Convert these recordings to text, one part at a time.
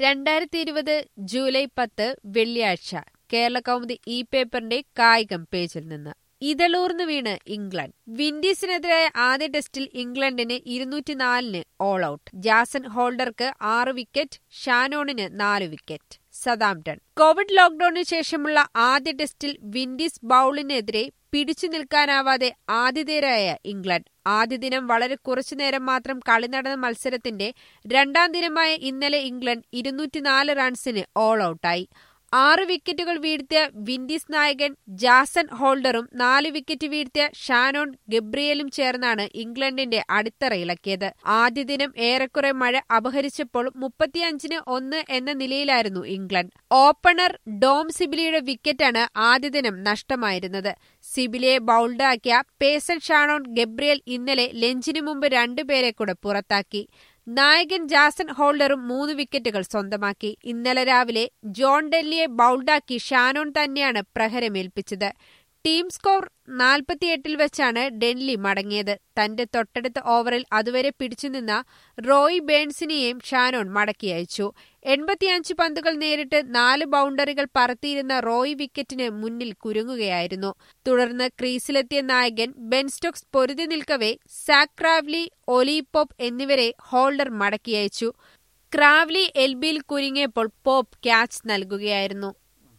രണ്ടായിരത്തി ഇരുപത് ജൂലൈ പത്ത് വെള്ളിയാഴ്ച കേരള കൗമുദി ഇ പേപ്പറിന്റെ കായികം പേജിൽ നിന്ന് ഇതളൂർന്ന് വീണ് ഇംഗ്ലണ്ട് വിൻഡീസിനെതിരായ ആദ്യ ടെസ്റ്റിൽ ഇംഗ്ലണ്ടിന് ഇരുന്നൂറ്റിനാലിന് ഓൾ ഔട്ട് ജാസൻ ഹോൾഡർക്ക് ആറ് വിക്കറ്റ് ഷാനോണിന് നാല് വിക്കറ്റ് സതാംപ്ടൺ കോവിഡ് ലോക്ഡൌണിന് ശേഷമുള്ള ആദ്യ ടെസ്റ്റിൽ വിൻഡീസ് ബൌളിനെതിരെ പിടിച്ചു നിൽക്കാനാവാതെ ആതിഥേയരായ ഇംഗ്ലണ്ട് ആദ്യ ദിനം വളരെ കുറച്ചുനേരം മാത്രം കളി നടന്ന മത്സരത്തിന്റെ രണ്ടാം ദിനമായ ഇന്നലെ ഇംഗ്ലണ്ട് ഇരുന്നൂറ്റിനാല് റൺസിന് ഓൾ ഔട്ടായി ആറ് വിക്കറ്റുകൾ വീഴ്ത്തിയ വിൻഡീസ് നായകൻ ജാസൻ ഹോൾഡറും നാല് വിക്കറ്റ് വീഴ്ത്തിയ ഷാനോൺ ഗബ്രിയലും ചേർന്നാണ് ഇംഗ്ലണ്ടിന്റെ അടിത്തറ ഇളക്കിയത് ആദ്യ ദിനം ഏറെക്കുറെ മഴ അപഹരിച്ചപ്പോൾ മുപ്പത്തിയഞ്ചിന് ഒന്ന് എന്ന നിലയിലായിരുന്നു ഇംഗ്ലണ്ട് ഓപ്പണർ ഡോം സിബിലിയുടെ വിക്കറ്റാണ് ആദ്യ ദിനം നഷ്ടമായിരുന്നത് സിബിലിയെ ബൌൾഡാക്കിയ പേസൻ ഷാനോൺ ഗബ്രിയൽ ഇന്നലെ ലഞ്ചിനു മുമ്പ് രണ്ടുപേരെ കൂടെ പുറത്താക്കി നായകൻ ജാസൻ ഹോൾഡറും മൂന്ന് വിക്കറ്റുകൾ സ്വന്തമാക്കി ഇന്നലെ രാവിലെ ജോൺ ഡെല്ലിയെ ബൌൾഡാക്കി ഷാനോൺ തന്നെയാണ് പ്രഹരമേൽപ്പിച്ചത് ടീം സ്കോർ നാൽപ്പത്തിയെട്ടിൽ വെച്ചാണ് ഡെൻലി മടങ്ങിയത് തന്റെ തൊട്ടടുത്ത ഓവറിൽ അതുവരെ പിടിച്ചുനിന്ന റോയ് ബേൺസിനെയും ഷാനോൺ മടക്കി അയച്ചു എൺപത്തിയഞ്ച് പന്തുകൾ നേരിട്ട് നാല് ബൌണ്ടറികൾ പറത്തിയിരുന്ന റോയ് വിക്കറ്റിന് മുന്നിൽ കുരുങ്ങുകയായിരുന്നു തുടർന്ന് ക്രീസിലെത്തിയ നായകൻ ബെൻ സ്റ്റോക്സ് പൊരുതി നിൽക്കവെ സാക് ക്രാവ്ലി ഒലീപോപ്പ് എന്നിവരെ ഹോൾഡർ മടക്കി അയച്ചു ക്രാവ്ലി എൽബിയിൽ കുരുങ്ങിയപ്പോൾ പോപ്പ് ക്യാച്ച് നൽകുകയായിരുന്നു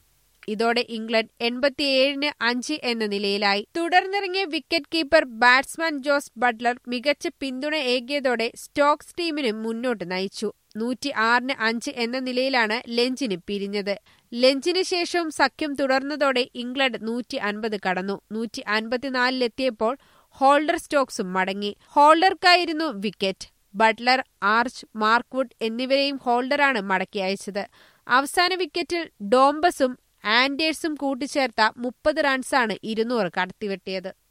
ഇതോടെ ഇംഗ്ലണ്ട് എൺപത്തിയേഴിന് അഞ്ച് എന്ന നിലയിലായി തുടർന്നിറങ്ങിയ wicket keeper batsman Jos Buttler മികച്ച പിന്തുണ ഏകിയതോടെ സ്റ്റോക്സ് ടീമിന് മുന്നോട്ട് നയിച്ചു നൂറ്റി ആറിന് അഞ്ച് എന്ന നിലയിലാണ് ലഞ്ചിന് പിരിഞ്ഞത് ലഞ്ചിന് ശേഷവും സഖ്യം തുടർന്നതോടെ ഇംഗ്ലണ്ട് നൂറ്റി അൻപത് കടന്നു നൂറ്റി അൻപത്തിനാലിലെത്തിയപ്പോൾ ഹോൾഡർ സ്റ്റോക്സും മടങ്ങി ഹോൾഡർക്കായിരുന്നു വിക്കറ്റ് ബട്ട്ലർ ആർച്ച് മാർക്ക്വുഡ് എന്നിവരെയും ഹോൾഡറാണ് മടക്കി അയച്ചത് അവസാന വിക്കറ്റിൽ ഡോംബസും ആൻഡേഴ്സും കൂട്ടിച്ചേർത്ത മുപ്പത് റൺസാണ് ഇരുന്നൂറ് കടത്തിവെട്ടിയത്